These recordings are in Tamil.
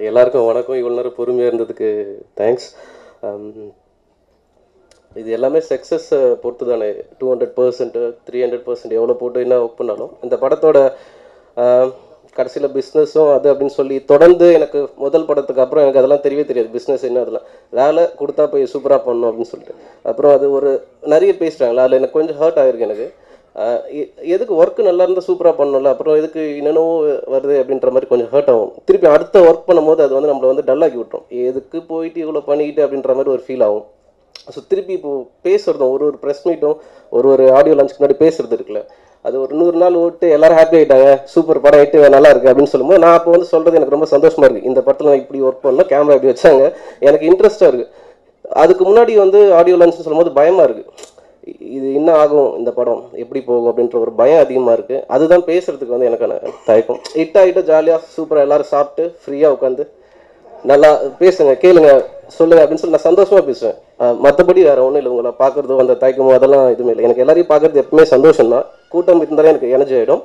எல்லாருக்கும் வணக்கம் இவ்வளோ நேரம் பொறுமையாக இருந்ததுக்கு தேங்க்ஸ் இது எல்லாமே சக்ஸஸை பொறுத்து தானே two hundred percent three hundred percent எவ்வளோ போட்டு என்ன ஒர்க் பண்ணாலும் இந்த படத்தோட கடைசியில் பிஸ்னஸும் அது அப்படின்னு சொல்லி தொடர்ந்து எனக்கு முதல் படத்துக்கு அப்புறம் எனக்கு அதெல்லாம் தெரியவே தெரியாது பிஸ்னஸ் என்ன அதெல்லாம் வேலை கொடுத்தா போய் சூப்பராக பண்ணணும் அப்படின்னு சொல்லிட்டு அப்புறம் அது ஒரு நிறைய பேசுகிறாங்களா அதில் எனக்கு கொஞ்சம் ஹர்ட் ஆகிருக்கு எனக்கு ஆஹ் எ- எதுக்கு ஒர்க்கு நல்லா இருந்தால் சூப்பராக பண்ணணும்ல அப்புறம் எதுக்கு என்னென்னவோ வருது அப்படின்ற மாதிரி கொஞ்சம் ஹர்ட் ஆகும் திருப்பி அடுத்த ஒர்க் பண்ணும்போது அது வந்து நம்மளை வந்து டல்லாக்கி விட்டுரும் எதுக்கு போயிட்டு இவ்வளோ பண்ணிக்கிட்டு அப்படின்ற மாதிரி ஒரு ஃபீல் ஆகும் ஸோ திருப்பி இப்போ பேசுகிறதும் ஒரு ஒரு ப்ரெஸ் மீட்டும் ஒரு ஒரு ஆடியோ லான்ச்சுக்கு முன்னாடி பேசுறது இருக்குல்ல அது ஒரு நூறு நாள் ஓட்டு எல்லாரும் ஹாப்பி ஆகிட்டாங்க சூப்பர் படம் ஆயிட்டு நல்லா இருக்கு அப்படின்னு சொல்லும்போது நான் அப்போ வந்து சொல்கிறது எனக்கு ரொம்ப சந்தோஷமா இருக்கு இந்த படத்தில் நான் இப்படி ஒர்க் பண்ணணும் கேமரா இப்படி வச்சாங்க எனக்கு இன்ட்ரெஸ்ட்டாக இருக்கு அதுக்கு முன்னாடி வந்து ஆடியோ லான்ச் சொல்லும்போது பயமாக இருக்கு இது என்ன ஆகும் இந்த படம் எப்படி போகும் அப்படின்ற ஒரு பயம் அதிகமாக இருக்கு அதுதான் பேசுறதுக்கு வந்து எனக்கான தயக்கம் ஹிட் ஆகிட்டு ஜாலியாக சூப்பராக எல்லாரும் சாப்பிட்டு ஃப்ரீயாக உட்காந்து நல்லா பேசுங்க கேளுங்க சொல்லுங்க அப்படின்னு சொல்லி நான் சந்தோஷமா பேசுவேன் மற்றபடி வேற ஒன்றும் இல்லை உங்களை பார்க்கறதோ அந்த தயக்கமோ அதெல்லாம் எதுவுமே இல்லை எனக்கு எல்லாரையும் பார்க்கறது எப்பவுமே சந்தோஷம் தான் கூட்டம் இருந்தாலே எனக்கு எனர்ஜி ஆகிடும்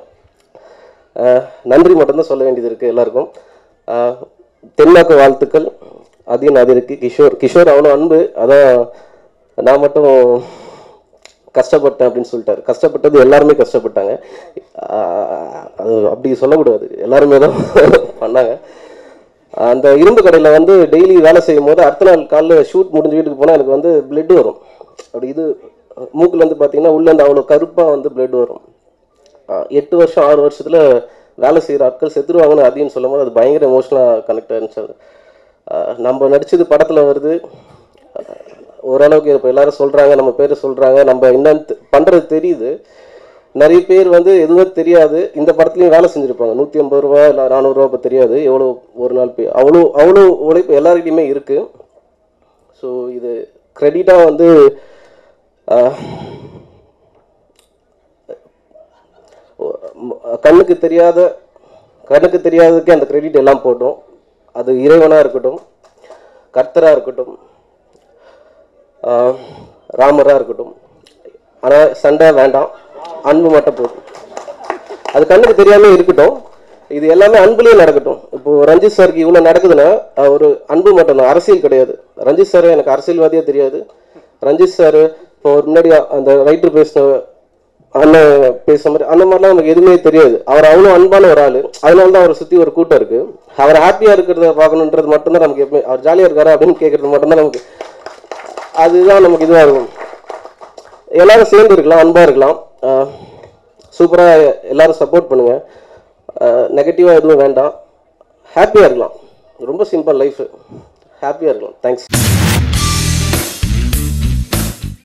நன்றி மட்டும்தான் சொல்ல வேண்டியது இருக்குது எல்லாருக்கும் ஆஹ் தென்னாக்கு வாழ்த்துக்கள் அதையும் அது இருக்கு கிஷோர் கிஷோர் அவ்வளோ அன்பு அதான் நான் மட்டும் கஷ்டப்பட்டேன் அப்படின்னு சொல்லிட்டாரு கஷ்டப்பட்டது எல்லாருமே கஷ்டப்பட்டாங்க ஆஹ் அது அப்படி சொல்லக்கூடாது எல்லாருமே தான் பண்ணாங்க அந்த இரும்பு கடையில் வந்து டெய்லி வேலை செய்யும் போது அடுத்த நாள் காலைல ஷூட் முடிஞ்சு வீட்டுக்கு போனால் எனக்கு வந்து பிளட் வரும் அப்படி இது மூக்கில் வந்து பார்த்தீங்கன்னா உள்ளேருந்து அவ்வளோ கருப்பாக வந்து பிளட் வரும் ஆஹ் எட்டு வருஷம் ஆறு வருஷத்தில் வேலை செய்கிற ஆட்கள் செத்துருவாங்கன்னு அதையும் சொல்லும் போது அது பயங்கர எமோஷனலாக கனெக்ட் ஆயிருந்துச்சு அது. ஆஹ் நம்ம நடிச்சது படத்தில் வருது ஆஹ் ஓரளவுக்கு இப்போ எல்லாரும் சொல்கிறாங்க நம்ம பேர் சொல்கிறாங்க நம்ம என்னன்னு பண்ணுறது தெரியுது நிறைய பேர் வந்து எதுவுமே தெரியாது இந்த படத்துலையும் வேலை செஞ்சுருப்பாங்க நூற்றி ஐம்பது ரூபா இல்லை நானூறுரூவா இப்போ தெரியாது எவ்வளோ ஒரு நாள் பே அவ்வளோ அவ்வளோ உழைப்பு எல்லாருக்கிட்டையுமே இருக்குது ஸோ இது க்ரெடிட்டாக வந்து ஆஹ், கண்ணுக்கு தெரியாத கண்ணுக்கு தெரியாததுக்கே அந்த கிரெடிட் எல்லாம் போட்டோம் அது இறைவனாக இருக்கட்டும் கர்த்தராக இருக்கட்டும் ஆஹ், ராமராக இருக்கட்டும் ஆனால் சண்டை வேண்டாம் அன்பு மட்டும் போதும் அது கண்ணுக்கு தெரியாம இருக்கட்டும் இது எல்லாமே அன்புலயே நடக்கட்டும் இப்போ ரஞ்சித் சாருக்கு இவ்வளோ நடக்குதுன்னா அஹ், ஒரு அன்பு மட்டும் தான் அரசியல் கிடையாது ரஞ்சித் சார் எனக்கு அரசியல்வாதியே தெரியாது ரஞ்சித் சார் இப்போ ஒரு முன்னாடி அந்த ரைட்டர் பேசின அண்ணன் பேசுற மாதிரி அந்த மாதிரிலாம் நமக்கு எதுவுமே தெரியாது அவர் அவ்வளோ அன்பான ஒரு ஆள் அதனால தான் அவரை சுற்றி ஒரு கூட்டம் இருக்கு அவர் ஹாப்பியாக இருக்கிறத பார்க்கணுன்றது மட்டும்தான் நமக்கு எப்பவுமே அவர் ஜாலியாக இருக்காரா அப்படின்னு கேட்கறது மட்டும்தான் நமக்கு அதுதான் நமக்கு இதுவாக இருக்கும் எல்லாரும் சேர்ந்து இருக்கலாம் அன்பாக இருக்கலாம் சூப்பராக எல்லாரும் சப்போர்ட் பண்ணுங்க நெகட்டிவாக எதுவும் வேண்டாம் ஹாப்பியாக இருக்கலாம் ரொம்ப சிம்பிள் லைஃப் ஹாப்பியாக இருக்கலாம் தேங்க்ஸ்